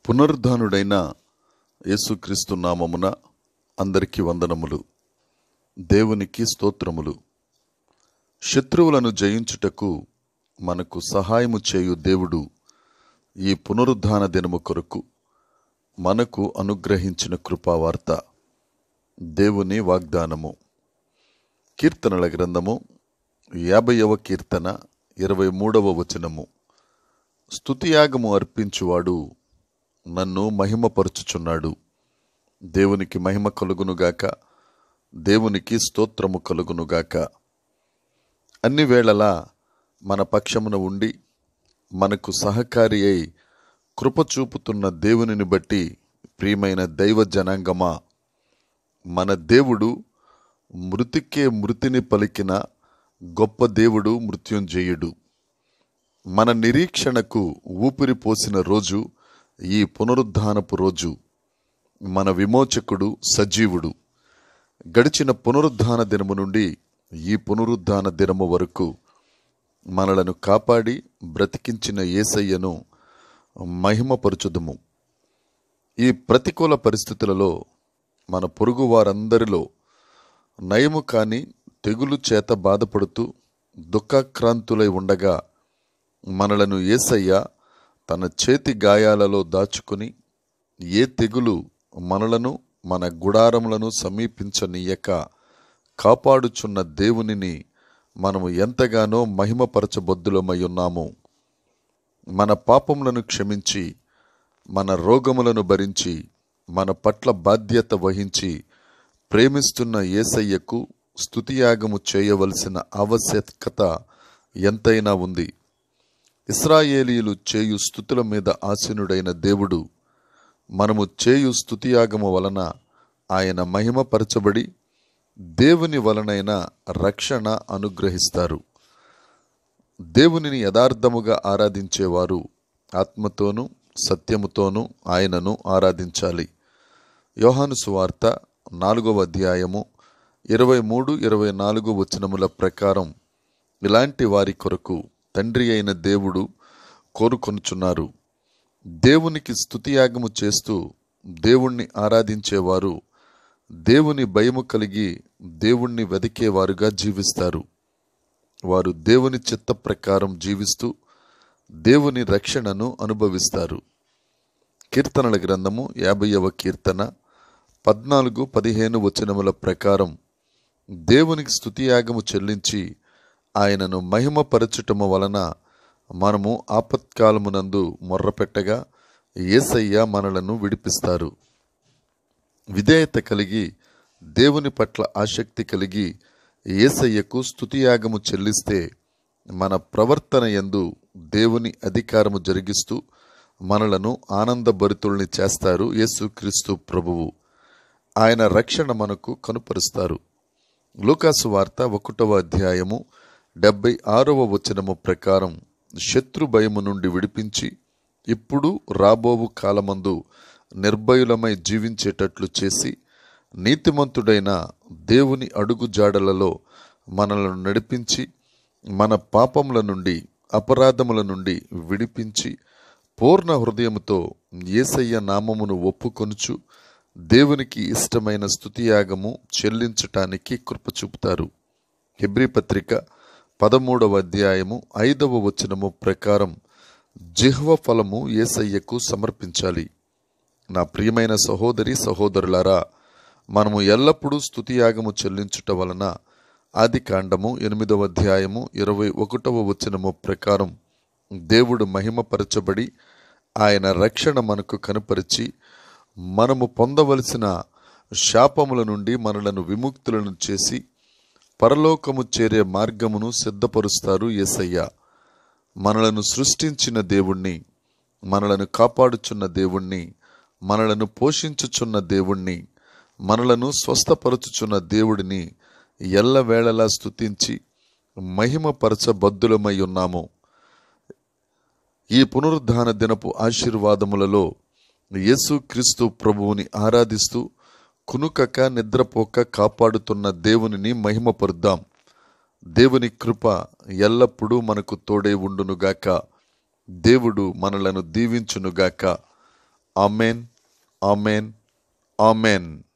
పునరుద్ధానుడైన యేసుక్రీస్తు నామమున అందరికీ వందనములు దేవునికి స్తోత్రములు శత్రువులను జయించుటకు మనకు సహాయము చేయు దేవుడు ఈ పునరుద్ధాన దినము కొరకు మనకు అనుగ్రహించిన కృపావార్త దేవుని వాగ్దానము కీర్తనల గ్రంథము యాభైవ కీర్తన ఇరవై మూడవ వచనము స్తుతియాగము అర్పించువాడు నన్ను మహిమపరుచుచున్నాడు దేవునికి మహిమ కలుగునుగాక దేవునికి స్తోత్రము కలుగునుగాక అన్ని వేళలా మన పక్షమున ఉండి మనకు సహకారి అయి కృప చూపుతున్న దేవునిని బట్టి ప్రియమైన దైవ జనాంగమా మన దేవుడు మృతికే మృతిని పలికిన గొప్ప దేవుడు మృత్యుంజయుడు మన నిరీక్షణకు ఊపిరి పోసిన రోజు ఈ పునరుద్ధానపు రోజు మన విమోచకుడు సజీవుడు గడిచిన పునరుద్ధాన దినము నుండి ఈ పునరుద్ధాన దినము వరకు మనలను కాపాడి బ్రతికించిన ఏసయ్యను మహిమపరచుదుము ఈ ప్రతికూల పరిస్థితులలో మన పొరుగు వారందరిలో నయము కాని తెగులు చేత బాధపడుతూ దుఃఖాక్రాంతులై ఉండగా మనలను ఏసయ్య తన చేతి గాయాలలో దాచుకుని ఏ తెగులు మనలను మన గుడారములను సమీపించనీయక కాపాడుచున్న దేవునిని మనము ఎంతగానో మహిమపరచబద్దులమై ఉన్నాము మన పాపములను క్షమించి మన రోగములను భరించి మన పట్ల బాధ్యత వహించి ప్రేమిస్తున్న ఏసయ్యకు స్తుతియాగము చేయవలసిన ఆవశ్యకత ఎంతైనా ఉంది ఇస్రాయేలీలు చేయు స్థుతుల మీద ఆసీనుడైన దేవుడు మనము చేయు స్తుతియాగము వలన ఆయన మహిమపరచబడి దేవుని వలనైన రక్షణ అనుగ్రహిస్తారు దేవునిని యథార్థముగా ఆరాధించేవారు ఆత్మతోనూ సత్యముతోనూ ఆయనను ఆరాధించాలి యోహాను సువార్త నాలుగవ అధ్యాయము ఇరవై మూడు ఇరవై నాలుగు వచనముల ప్రకారం ఇలాంటి వారి కొరకు తండ్రి అయిన దేవుడు కోరుకొనుచున్నారు దేవునికి స్తుతియాగము చేస్తూ దేవుణ్ణి ఆరాధించేవారు దేవుని భయము కలిగి దేవుణ్ణి వెదికేవారుగా జీవిస్తారు వారు దేవుని చిత్త ప్రకారం జీవిస్తూ దేవుని రక్షణను అనుభవిస్తారు కీర్తనల గ్రంథము యాభైవ కీర్తన పద్నాలుగు పదిహేను వచనముల ప్రకారం దేవునికి స్తుతియాగము చెల్లించి ఆయనను మహిమపరచుటము వలన మనము ఆపత్కాలమునందు మొర్రపెట్టగా ఏసయ్య మనలను విడిపిస్తారు విధేయత కలిగి దేవుని పట్ల ఆసక్తి కలిగి ఏసయ్యకు స్తుతియాగము చెల్లిస్తే మన ప్రవర్తన యందు దేవుని అధికారము జరిగిస్తూ మనలను ఆనందభరితుల్ని చేస్తారు యేసుక్రీస్తు ప్రభువు ఆయన రక్షణ మనకు కనుపరుస్తారు లూకాసు వార్త ఒకటవ అధ్యాయము డెబ్బై ఆరవ వచనము ప్రకారం శత్రు భయము నుండి విడిపించి ఇప్పుడు రాబోవు కాలమందు నిర్భయులమై జీవించేటట్లు చేసి నీతిమంతుడైన దేవుని అడుగు జాడలలో మనలను నడిపించి మన పాపముల నుండి అపరాధముల నుండి విడిపించి పూర్ణ హృదయముతో ఏసయ్య నామమును ఒప్పుకొనుచు దేవునికి ఇష్టమైన స్తుతియాగము చెల్లించటానికి కృప చూపుతారు హెబ్రి పత్రిక పదమూడవ అధ్యాయము ఐదవ వచనము ప్రకారం జిహ్వ ఫలము ఏసయ్యకు సమర్పించాలి నా ప్రియమైన సహోదరి సహోదరులారా మనము ఎల్లప్పుడూ స్తుతియాగము చెల్లించుట వలన ఆది కాండము ఎనిమిదవ అధ్యాయము ఇరవై ఒకటవ వచనము ప్రకారం దేవుడు మహిమపరచబడి ఆయన రక్షణ మనకు కనుపరిచి మనము పొందవలసిన శాపముల నుండి మనలను విముక్తులను చేసి పరలోకము చేరే మార్గమును సిద్ధపరుస్తారు యేసయ్య మనలను సృష్టించిన దేవుణ్ణి మనలను కాపాడుచున్న దేవుణ్ణి మనలను పోషించుచున్న దేవుణ్ణి మనలను స్వస్థపరచుచున్న దేవుడిని ఎల్లవేళలా స్తుతించి మహిమపరచబద్దులమై ఉన్నాము ఈ పునరుద్ధాన దినపు ఆశీర్వాదములలో యేసుక్రీస్తు ప్రభువుని ఆరాధిస్తూ కునుకక నిద్రపోక కాపాడుతున్న దేవునిని మహిమపరుద్దాం దేవుని కృప ఎల్లప్పుడూ మనకు తోడే ఉండునుగాక దేవుడు మనలను దీవించునుగాక ఆమెన్ ఆమెన్ ఆమెన్